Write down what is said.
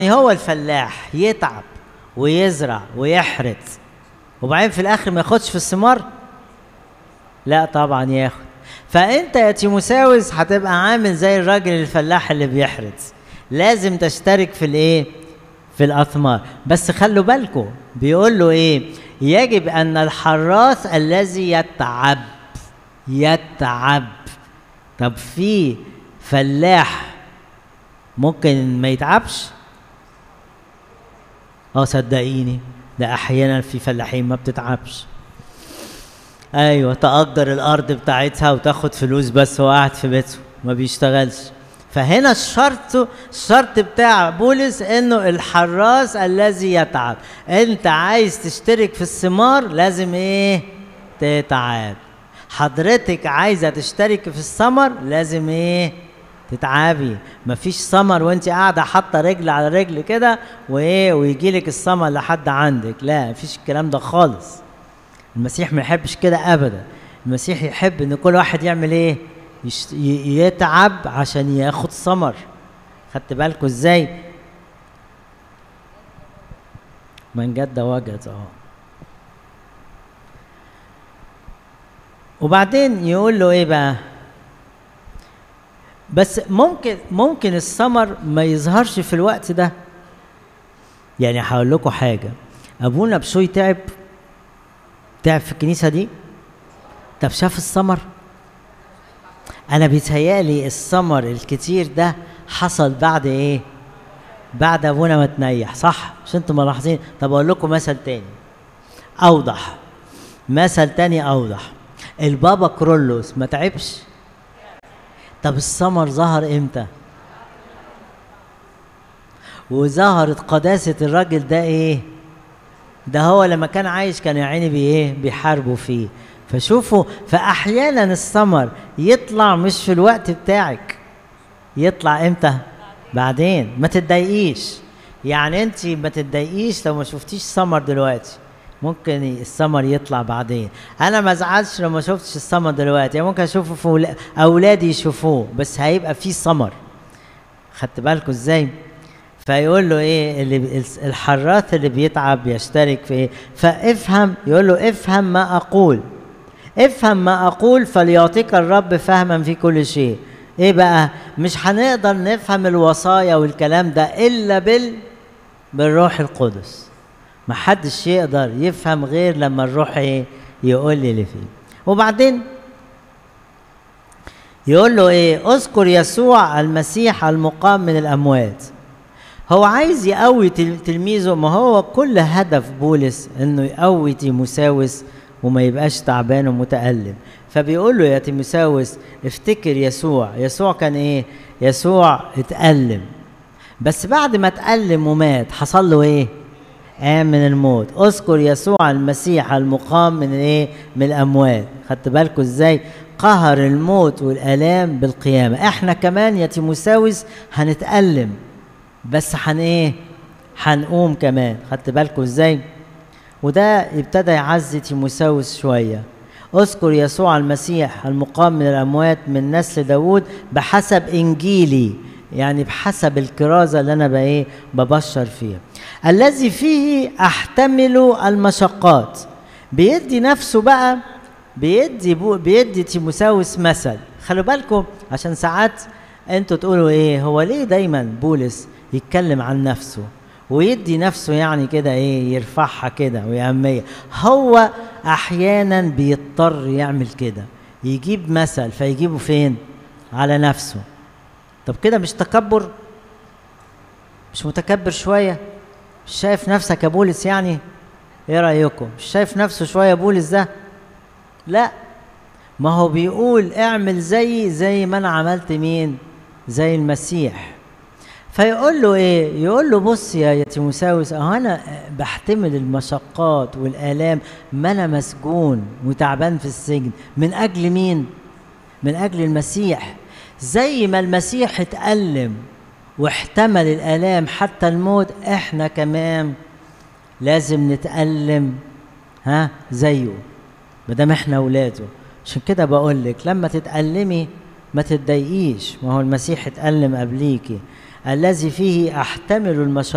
هو الفلاح يتعب ويزرع ويحرث وبعدين في الاخر ما ياخدش في الثمار لا طبعا ياخد فانت يا تيموساوس هتبقى عامل زي الراجل الفلاح اللي بيحرث لازم تشترك في الايه في الاثمار بس خلوا بالكم بيقول له ايه يجب ان الحراث الذي يتعب يتعب طب في فلاح ممكن ما يتعبش اه صدقيني ده احيانا في فلاحين ما بتتعبش ايوه تأجر الارض بتاعتها وتاخد فلوس بس هو قاعد في بيته ما بيشتغلش فهنا الشرط الشرط بتاع بولس انه الحراس الذي يتعب انت عايز تشترك في الثمار لازم ايه تتعب حضرتك عايزه تشترك في الثمر لازم ايه تتعبي مفيش ثمر وانت قاعده حاطه رجل على رجل كده وايه ويجي لك الثمر لحد عندك لا مفيش الكلام ده خالص المسيح ما يحبش كده ابدا المسيح يحب ان كل واحد يعمل ايه يشت... يتعب عشان ياخد ثمر خدت بالكم ازاي من جد وجد اه وبعدين يقول له ايه بقى بس ممكن ممكن الثمر ما يظهرش في الوقت ده يعني هقول لكم حاجه ابونا بشوي تعب تعب في الكنيسه دي طب شاف الثمر انا بيتهيالي الثمر الكتير ده حصل بعد ايه بعد ابونا ما تنيح صح مش انتم ملاحظين طب اقول لكم مثل تاني اوضح مثل تاني اوضح البابا كرولوس ما تعبش طب الثمر ظهر امتى وظهرت قداسة الراجل ده ايه ده هو لما كان عايش كان يا عيني بايه بيحاربوا فيه فشوفوا فاحيانا الثمر يطلع مش في الوقت بتاعك يطلع امتى بعدين ما تتضايقيش يعني انت ما تتضايقيش لو ما شفتيش ثمر دلوقتي ممكن الثمر يطلع بعدين انا ما ازعلش لو ما شفتش الثمر دلوقتي يعني ممكن اشوفه في ولا... اولادي يشوفوه بس هيبقى فيه ثمر خدت بالكم ازاي فيقول له ايه اللي الحراث اللي بيتعب يشترك في ايه فافهم يقول له افهم ما اقول افهم ما اقول فليعطيك الرب فهما في كل شيء ايه بقى مش هنقدر نفهم الوصايا والكلام ده الا بال بالروح القدس ما حدش يقدر يفهم غير لما الروح ايه يقول لي اللي فيه وبعدين يقول له ايه اذكر يسوع المسيح المقام من الاموات هو عايز يقوي تلميذه ما هو كل هدف بولس انه يقوي تيموساوس وما يبقاش تعبان ومتألم فبيقول له يا تيموساوس افتكر يسوع يسوع كان ايه يسوع اتألم بس بعد ما اتألم ومات حصل له ايه قام من الموت اذكر يسوع المسيح المقام من ايه من الاموات خدت بالكم ازاي قهر الموت والالام بالقيامه احنا كمان يا تيموساوس هنتألم بس هن ايه هنقوم كمان خدت بالكم ازاي وده ابتدى يعزي تيموساوس شويه اذكر يسوع المسيح المقام من الاموات من نسل داوود بحسب انجيلي يعني بحسب الكرازه اللي انا بقى ايه ببشر فيها الذي فيه احتمل المشقات بيدي نفسه بقى بيدي بو بيدي تيموساوس مثل خلوا بالكم عشان ساعات انتوا تقولوا ايه هو ليه دايما بولس يتكلم عن نفسه ويدي نفسه يعني كده ايه يرفعها كده ويهمية هو احيانا بيضطر يعمل كده يجيب مثل فيجيبه فين على نفسه طب كده مش تكبر مش متكبر شوية مش شايف نفسك يا بولس يعني ايه رأيكم مش شايف نفسه شوية بولس ده لا ما هو بيقول اعمل زي زي ما انا عملت مين زي المسيح فيقول له ايه يقول له بص يا تيموساوس اه انا بحتمل المشقات والالام ما انا مسجون وتعبان في السجن من اجل مين من اجل المسيح زي ما المسيح اتألم واحتمل الآلام حتى الموت احنا كمان لازم نتألم ها زيه ما دام احنا اولاده عشان كده بقول لك لما تتألمي ما تتضايقيش ما هو المسيح اتألم قبليكي الذي فيه احتمل المشقة